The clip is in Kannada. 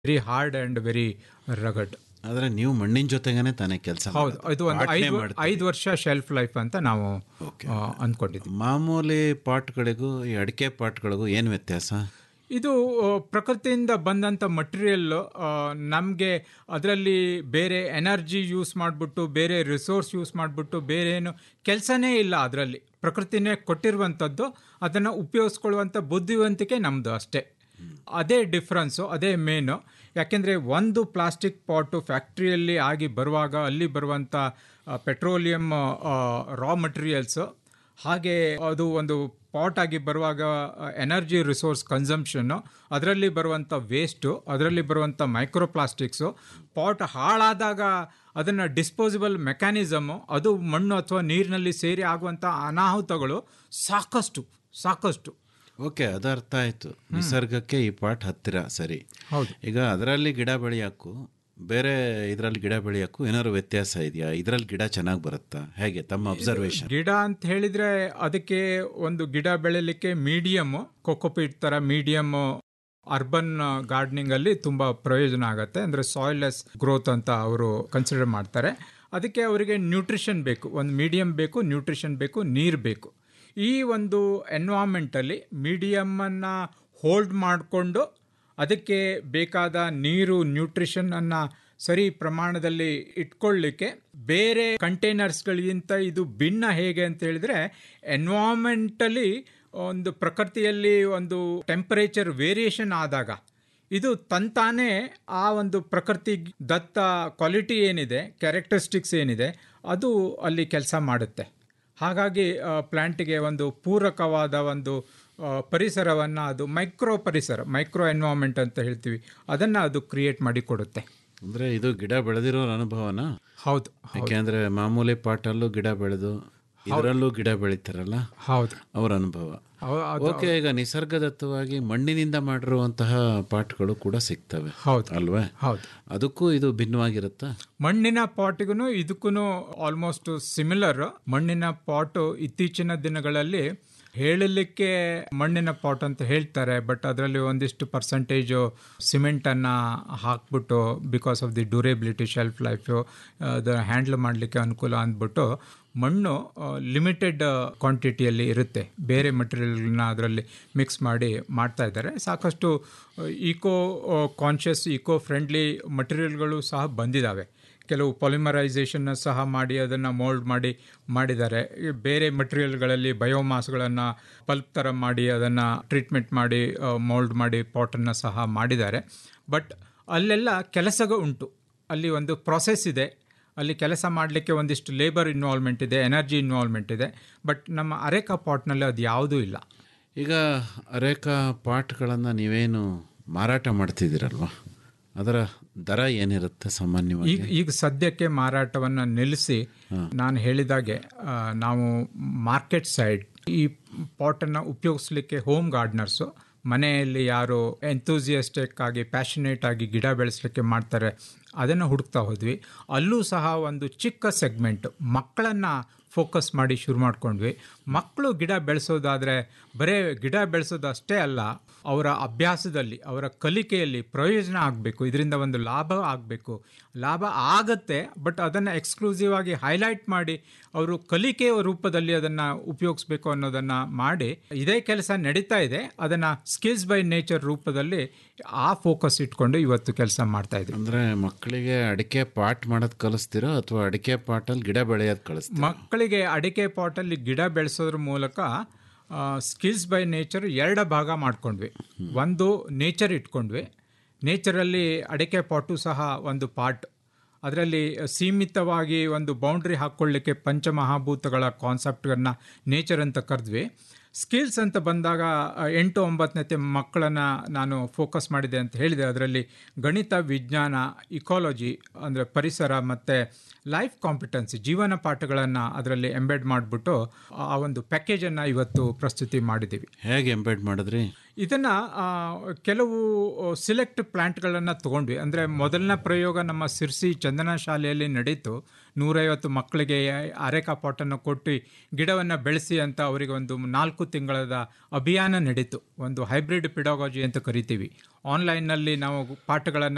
very hard and very rugged ಆದರೆ ನೀವು ಮಣ್ಣಿನ ಜೊತೆಗೇನೆ ತಾನೇ ಕೆಲಸ ಹೌದು ಇದು ಒಂದು ಐದು ಐದು ವರ್ಷ ಶೆಲ್ಫ್ ಲೈಫ್ ಅಂತ ನಾವು ಆ, ಅಂದ್ಕೊಂಡಿದ್ವಿ ಮಾಮೂಲಿ ಪಾಟ್ಗಳಿಗೂ ಈ ಅಡಿಕೆ ಪಾಟ್ಗಳಿಗೂ ಏನು ವ್ಯತ್ಯಾಸ ಇದು ಆ, ಪ್ರಕೃತಿಯಿಂದ ಬಂದಂಥ ಮಟೀರಿಯಲ್ ನಮಗೆ ಅದರಲ್ಲಿ ಬೇರೆ ಎನರ್ಜಿ ಯೂಸ್ ಮಾಡಿಬಿಟ್ಟು ಬೇರೆ ರಿಸೋರ್ಸ್ ಯೂಸ್ ಮಾಡಿಬಿಟ್ಟು ಬೇರೆ ಏನು ಕೆಲಸನೇ ಇಲ್ಲ ಅದರಲ್ಲಿ ಪ್ರಕೃತಿನೇ ಕೊಟ್ಟಿರುವಂಥದ್ದು ಅದನ್ನು ಉಪಯೋಗಿಸ್ಕೊಳ್ಳುವಂಥ ಬುದ್ಧಿವಂತಿಕೆ ನಮ್ಮದು ಅಷ್ಟೇ ಅದೇ ಡಿಫ್ರೆನ್ಸು ಅದೇ ಮೇನು ಯಾಕೆಂದರೆ ಒಂದು ಪ್ಲಾಸ್ಟಿಕ್ ಪಾಟು ಫ್ಯಾಕ್ಟ್ರಿಯಲ್ಲಿ ಆಗಿ ಬರುವಾಗ ಅಲ್ಲಿ ಬರುವಂಥ ಪೆಟ್ರೋಲಿಯಂ ರಾ ಮಟೀರಿಯಲ್ಸು ಹಾಗೆ ಅದು ಒಂದು ಪಾಟ್ ಆಗಿ ಬರುವಾಗ ಎನರ್ಜಿ ರಿಸೋರ್ಸ್ ಕನ್ಸಂಪ್ಷನ್ನು ಅದರಲ್ಲಿ ಬರುವಂಥ ವೇಸ್ಟು ಅದರಲ್ಲಿ ಬರುವಂಥ ಮೈಕ್ರೋ ಪ್ಲಾಸ್ಟಿಕ್ಸು ಪಾಟ್ ಹಾಳಾದಾಗ ಅದನ್ನು ಡಿಸ್ಪೋಸಿಬಲ್ ಮೆಕ್ಯಾನಿಸಮು ಅದು ಮಣ್ಣು ಅಥವಾ ನೀರಿನಲ್ಲಿ ಸೇರಿ ಆಗುವಂಥ ಅನಾಹುತಗಳು ಸಾಕಷ್ಟು ಸಾಕಷ್ಟು ಓಕೆ ಅದು ಅರ್ಥ ಆಯಿತು ನಿಸರ್ಗಕ್ಕೆ ಈ ಪಾಟ್ ಹತ್ತಿರ ಸರಿ ಹೌದು ಈಗ ಅದರಲ್ಲಿ ಗಿಡ ಬೆಳೆಯೋಕ್ಕೂ ಬೇರೆ ಇದರಲ್ಲಿ ಗಿಡ ಬೆಳೆಯೋಕ್ಕೂ ಏನಾದ್ರು ವ್ಯತ್ಯಾಸ ಇದೆಯಾ ಇದರಲ್ಲಿ ಗಿಡ ಚೆನ್ನಾಗಿ ಬರುತ್ತಾ ಹೇಗೆ ತಮ್ಮ ಅಬ್ಸರ್ವೇಷನ್ ಗಿಡ ಅಂತ ಹೇಳಿದ್ರೆ ಅದಕ್ಕೆ ಒಂದು ಗಿಡ ಬೆಳೆಯಲಿಕ್ಕೆ ಮೀಡಿಯಮ್ಮು ಕೊಕೊಪೀಟ್ ಥರ ಮೀಡಿಯಮ್ಮು ಅರ್ಬನ್ ಗಾರ್ಡನಿಂಗ್ ಅಲ್ಲಿ ತುಂಬಾ ಪ್ರಯೋಜನ ಆಗುತ್ತೆ ಅಂದ್ರೆ ಸಾಯಿಲ್ಲೆಸ್ ಗ್ರೋತ್ ಅಂತ ಅವರು ಕನ್ಸಿಡರ್ ಮಾಡ್ತಾರೆ ಅದಕ್ಕೆ ಅವರಿಗೆ ನ್ಯೂಟ್ರಿಷನ್ ಬೇಕು ಒಂದು ಮೀಡಿಯಂ ಬೇಕು ನ್ಯೂಟ್ರಿಷನ್ ಬೇಕು ನೀರು ಬೇಕು ಈ ಒಂದು ಎನ್ವಾಮೆಂಟಲ್ಲಿ ಮೀಡಿಯಮ್ಮನ್ನು ಹೋಲ್ಡ್ ಮಾಡಿಕೊಂಡು ಅದಕ್ಕೆ ಬೇಕಾದ ನೀರು ನ್ಯೂಟ್ರಿಷನ್ ಸರಿ ಪ್ರಮಾಣದಲ್ಲಿ ಇಟ್ಕೊಳ್ಳಿಕ್ಕೆ ಬೇರೆ ಕಂಟೈನರ್ಸ್ಗಳಿಗಿಂತ ಇದು ಭಿನ್ನ ಹೇಗೆ ಅಂತ ಹೇಳಿದ್ರೆ ಎನ್ವಾಮೆಂಟಲಿ ಒಂದು ಪ್ರಕೃತಿಯಲ್ಲಿ ಒಂದು ಟೆಂಪರೇಚರ್ ವೇರಿಯೇಷನ್ ಆದಾಗ ಇದು ತಂತಾನೇ ಆ ಒಂದು ಪ್ರಕೃತಿ ದತ್ತ ಕ್ವಾಲಿಟಿ ಏನಿದೆ ಕ್ಯಾರೆಕ್ಟರಿಸ್ಟಿಕ್ಸ್ ಏನಿದೆ ಅದು ಅಲ್ಲಿ ಕೆಲಸ ಮಾಡುತ್ತೆ ಹಾಗಾಗಿ ಪ್ಲ್ಯಾಂಟಿಗೆ ಒಂದು ಪೂರಕವಾದ ಒಂದು ಪರಿಸರವನ್ನು ಅದು ಮೈಕ್ರೋ ಪರಿಸರ ಮೈಕ್ರೋ ಎನ್ವಾಮೆಂಟ್ ಅಂತ ಹೇಳ್ತೀವಿ ಅದನ್ನು ಅದು ಕ್ರಿಯೇಟ್ ಮಾಡಿ ಕೊಡುತ್ತೆ ಅಂದರೆ ಇದು ಗಿಡ ಬೆಳೆದಿರೋ ಅನುಭವನಾ ಹೌದು ಯಾಕೆಂದರೆ ಮಾಮೂಲಿ ಪಾಟಲ್ಲೂ ಗಿಡ ಬೆಳೆದು ಇದರಲ್ಲೂ ಗಿಡ ಬೆಳೀತಾರಲ್ಲ ಹೌದು ಅವರ ಅನುಭವ ಅವ- ಅದು- ಓಕೆ ಈಗ ನಿಸರ್ಗದತ್ತವಾಗಿ ಮಣ್ಣಿನಿಂದ ಮಾಡಿರುವಂತಹ ಪಾಟ್ಗಳು ಕೂಡ ಸಿಗ್ತವೆ ಹೌದು ಅಲ್ವೇ ಹೌದು ಅದಕ್ಕೂ ಇದು ಭಿನ್ನವಾಗಿರುತ್ತಾ ಮಣ್ಣಿನ ಪಾಟಿಗೂ ಇದಕ್ಕೂ ಆಲ್ಮೋಸ್ಟ್ ಸಿಮಿಲರ್ ಮಣ್ಣಿನ ಪಾಟು ಇತ್ತೀಚಿನ ದಿನಗಳಲ್ಲಿ ಹೇಳಲಿಕ್ಕೆ ಮಣ್ಣಿನ ಪಾಟ್ ಅಂತ ಹೇಳ್ತಾರೆ ಬಟ್ ಅದರಲ್ಲಿ ಒಂದಿಷ್ಟು ಪರ್ಸೆಂಟೇಜು ಸಿಮೆಂಟನ್ನು ಹಾಕ್ಬಿಟ್ಟು because of the durability shelf life ಅದು ಹ್ಯಾಂಡ್ಲ್ ಮಾಡಲಿಕ್ಕೆ ಅನುಕೂಲ ಅಂದ್ಬಿಟ್ಟು ಮಣ್ಣು ಲಿಮಿಟೆಡ್ ಕ್ವಾಂಟಿಟಿಯಲ್ಲಿ ಇರುತ್ತೆ ಬೇರೆ ಮಟೀರಿಯಲ್ನ ಅದರಲ್ಲಿ ಮಿಕ್ಸ್ ಮಾಡಿ ಮಾಡ್ತಾ ಇದ್ದಾರೆ ಸಾಕಷ್ಟು ಈಕೋ ಕಾನ್ಷಿಯಸ್ ಈಕೋ ಫ್ರೆಂಡ್ಲಿ ಮಟೀರಿಯಲ್ಗಳು ಸಹ ಬಂದಿದ್ದಾವೆ ಕೆಲವು ಪಾಲಿಮರೈಸೇಷನ್ನ ಸಹ ಮಾಡಿ ಅದನ್ನು ಮೋಲ್ಡ್ ಮಾಡಿ ಮಾಡಿದ್ದಾರೆ ಈ ಬೇರೆ ಮಟೀರಿಯಲ್ಗಳಲ್ಲಿ ಬಯೋಮಾಸ್ಗಳನ್ನು ಪಲ್ಪ್ ಥರ ಮಾಡಿ ಅದನ್ನು ಟ್ರೀಟ್ಮೆಂಟ್ ಮಾಡಿ ಮೋಲ್ಡ್ ಮಾಡಿ ಪಾಟನ್ನು ಸಹ ಮಾಡಿದ್ದಾರೆ ಬಟ್ ಅಲ್ಲೆಲ್ಲ ಕೆಲಸಗಳು ಉಂಟು ಅಲ್ಲಿ ಒಂದು ಪ್ರಾಸೆಸ್ ಇದೆ ಅಲ್ಲಿ ಕೆಲಸ ಮಾಡಲಿಕ್ಕೆ ಒಂದಿಷ್ಟು ಲೇಬರ್ ಇನ್ವಾಲ್ವ್ಮೆಂಟ್ ಇದೆ ಎನರ್ಜಿ ಇನ್ವಾಲ್ವ್ಮೆಂಟ್ ಇದೆ ಬಟ್ ನಮ್ಮ ಅರೇಕಾ ಪಾಟ್ನಲ್ಲಿ ಅದು ಯಾವುದೂ ಇಲ್ಲ ಈಗ ಅರೇಕಾ ಪಾಟ್ಗಳನ್ನು ನೀವೇನು ಮಾರಾಟ ಮಾಡ್ತಿದ್ದೀರಲ್ವಾ ಅದರ ದರ ಏನಿರುತ್ತೆ ಸಾಮಾನ್ಯವಾಗಿ ಈಗ ಈಗ ಸದ್ಯಕ್ಕೆ ಮಾರಾಟವನ್ನು ನಿಲ್ಲಿಸಿ ನಾನು ಹೇಳಿದಾಗೆ ಆ, ನಾವು ಮಾರ್ಕೆಟ್ ಸೈಡ್ ಈ ಪಾಟನ್ನು ಉಪಯೋಗಿಸ್ಲಿಕ್ಕೆ ಹೋಮ್ ಗಾರ್ಡ್ನರ್ಸು ಮನೆಯಲ್ಲಿ ಯಾರು ಎಂತೂಸಿಯಸ್ಟಿಕ್ ಆಗಿ ಪ್ಯಾಷನೇಟ್ ಆಗಿ ಗಿಡ ಬೆಳೆಸಲಿಕ್ಕೆ ಮಾಡ್ತಾರೆ ಅದನ್ನು ಹುಡುಕ್ತಾ ಹೋದ್ವಿ ಅಲ್ಲೂ ಸಹ ಒಂದು ಚಿಕ್ಕ ಸೆಗ್ಮೆಂಟ್ ಮಕ್ಕಳನ್ನು ಫೋಕಸ್ ಮಾಡಿ ಶುರು ಮಾಡ್ಕೊಂಡ್ವಿ ಮಕ್ಕಳು ಗಿಡ ಬೆಳೆಸೋದಾದರೆ ಬರೇ ಗಿಡ ಬೆಳೆಸೋದು ಅಷ್ಟೇ ಅಲ್ಲ ಅವರ ಅಭ್ಯಾಸದಲ್ಲಿ ಅವರ ಕಲಿಕೆಯಲ್ಲಿ ಪ್ರಯೋಜನ ಆಗಬೇಕು ಇದರಿಂದ ಒಂದು ಲಾಭ ಆಗಬೇಕು ಲಾಭ ಆಗತ್ತೆ ಬಟ್ ಅದನ್ನು ಎಕ್ಸ್ಕ್ಲೂಸಿವ್ ಆಗಿ ಹೈಲೈಟ್ ಮಾಡಿ ಅವರು ಕಲಿಕೆಯ ರೂಪದಲ್ಲಿ ಅದನ್ನು ಉಪಯೋಗಿಸ್ಬೇಕು ಅನ್ನೋದನ್ನು ಮಾಡಿ ಇದೇ ಕೆಲಸ ನಡೀತಾ ಇದೆ ಅದನ್ನು ಸ್ಕಿಲ್ಸ್ ಬೈ ನೇಚರ್ ರೂಪದಲ್ಲಿ ಆ ಫೋಕಸ್ ಇಟ್ಕೊಂಡು ಇವತ್ತು ಕೆಲಸ ಮಾಡ್ತಾ ಇದ್ವಿ ಅಂದರೆ ಮಕ್ಕಳಿಗೆ ಅಡಿಕೆ ಪಾಟ್ ಮಾಡೋದು ಕಲಿಸ್ತೀರೋ ಅಥವಾ ಅಡಿಕೆ ಪಾಟಲ್ಲಿ ಗಿಡ ಬೆಳೆಯೋದು ಕಳಿಸ್ತೀರೋ ಮಕ್ಕಳಿಗೆ ಅಡಿಕೆ ಪಾಟಲ್ಲಿ ಗಿಡ ಬೆಳೆಸೋದ್ರ ಮೂಲಕ ಸ್ಕಿಲ್ಸ್ ಬೈ ನೇಚರ್ ಎರಡು ಭಾಗ ಮಾಡ್ಕೊಂಡ್ವಿ ಒಂದು ನೇಚರ್ ಇಟ್ಕೊಂಡ್ವಿ ನೇಚರಲ್ಲಿ ಅಡಿಕೆ ಪಾಟು ಸಹ ಒಂದು ಪಾರ್ಟ್ ಅದರಲ್ಲಿ ಸೀಮಿತವಾಗಿ ಒಂದು ಬೌಂಡ್ರಿ ಹಾಕ್ಕೊಳ್ಳಿಕ್ಕೆ ಪಂಚಮಹಾಭೂತಗಳ ಕಾನ್ಸೆಪ್ಟ್ಗಳನ್ನ ನೇಚರ್ ಅಂತ ಕರೆದ್ವಿ ಸ್ಕಿಲ್ಸ್ ಅಂತ ಬಂದಾಗ ಆ, ಎಂಟು ಒಂಬತ್ತನೇ ಮಕ್ಕಳನ್ನು ನಾನು ಫೋಕಸ್ ಮಾಡಿದೆ ಅಂತ ಹೇಳಿದೆ ಅದರಲ್ಲಿ ಗಣಿತ ವಿಜ್ಞಾನ ಇಕಾಲಜಿ ಅಂದರೆ ಪರಿಸರ ಮತ್ತು ಲೈಫ್ ಕಾಂಪಿಟೆನ್ಸಿ ಜೀವನ ಪಾಠಗಳನ್ನು ಅದರಲ್ಲಿ ಎಂಬೆಡ್ ಮಾಡಿಬಿಟ್ಟು ಆ ಒಂದು ಪ್ಯಾಕೇಜನ್ನು ಇವತ್ತು ಪ್ರಸ್ತುತಿ ಮಾಡಿದ್ದೀವಿ ಹೇಗೆ ಎಂಬೆಡ್ ಮಾಡಿದ್ರಿ ಇದನ್ನು ಕೆಲವು ಸಿಲೆಕ್ಟ್ ಪ್ಲಾಂಟ್ಗಳನ್ನು ತೊಗೊಂಡ್ವಿ ಅಂದರೆ ಮೊದಲನೇ ಪ್ರಯೋಗ ನಮ್ಮ ಸಿರ್ಸಿ ಚಂದನ ಶಾಲೆಯಲ್ಲಿ ನಡೀತು ನೂರೈವತ್ತು ಮಕ್ಕಳಿಗೆ ಅರೆಕಾ ಪಾಟನ್ನು ಕೊಟ್ಟು ಗಿಡವನ್ನು ಬೆಳೆಸಿ ಅಂತ ಅವರಿಗೆ ಒಂದು ನಾಲ್ಕು ತಿಂಗಳದ ಅಭಿಯಾನ ನಡೀತು ಒಂದು ಹೈಬ್ರಿಡ್ ಪಿಡಾಲಜಿ ಅಂತ ಕರಿತೀವಿ ಆನ್ಲೈನ್ನಲ್ಲಿ ನಾವು ಪಾಠಗಳನ್ನು